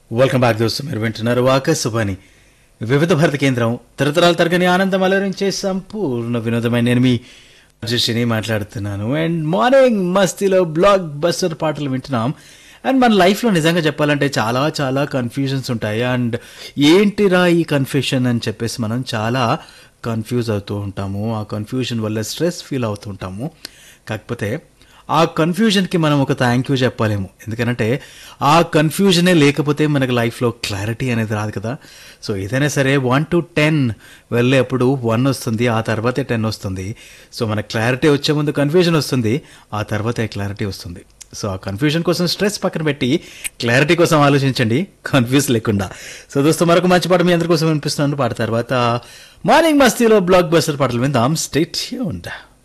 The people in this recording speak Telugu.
వెల్కమ్ బ్యాక్ దోస్తు మీరు వింటున్నారు ఆకాశవాణి వివిధ భారత కేంద్రం తరతరాల తరగని ఆనందం అలరించే సంపూర్ణ వినోదమైన నేను మీ అజస్టిని మాట్లాడుతున్నాను అండ్ మార్నింగ్ మస్తీలో బ్లాక్ బస్టర్ పాటలు వింటున్నాం అండ్ మన లైఫ్లో నిజంగా చెప్పాలంటే చాలా చాలా కన్ఫ్యూజన్స్ ఉంటాయి అండ్ ఏంటిరా ఈ కన్ఫ్యూషన్ అని చెప్పేసి మనం చాలా కన్ఫ్యూజ్ అవుతూ ఉంటాము ఆ కన్ఫ్యూజన్ వల్ల స్ట్రెస్ ఫీల్ అవుతూ ఉంటాము కాకపోతే ఆ కన్ఫ్యూజన్కి మనం ఒక థ్యాంక్ యూ చెప్పాలేమో ఎందుకంటే ఆ కన్ఫ్యూజనే లేకపోతే మనకు లైఫ్లో క్లారిటీ అనేది రాదు కదా సో ఏదైనా సరే వన్ టు టెన్ వెళ్ళేప్పుడు వన్ వస్తుంది ఆ తర్వాతే టెన్ వస్తుంది సో మన క్లారిటీ వచ్చే ముందు కన్ఫ్యూజన్ వస్తుంది ఆ తర్వాతే క్లారిటీ వస్తుంది సో ఆ కన్ఫ్యూజన్ కోసం స్ట్రెస్ పక్కన పెట్టి క్లారిటీ కోసం ఆలోచించండి కన్ఫ్యూజ్ లేకుండా సో దోస్తు మరొక మంచి పాట మీ అందరి కోసం వినిపిస్తున్నాను పాట తర్వాత మార్నింగ్ మస్తీలో బ్లాక్ బస్టర్ పాటలు విందాం స్టేట్ ఉండా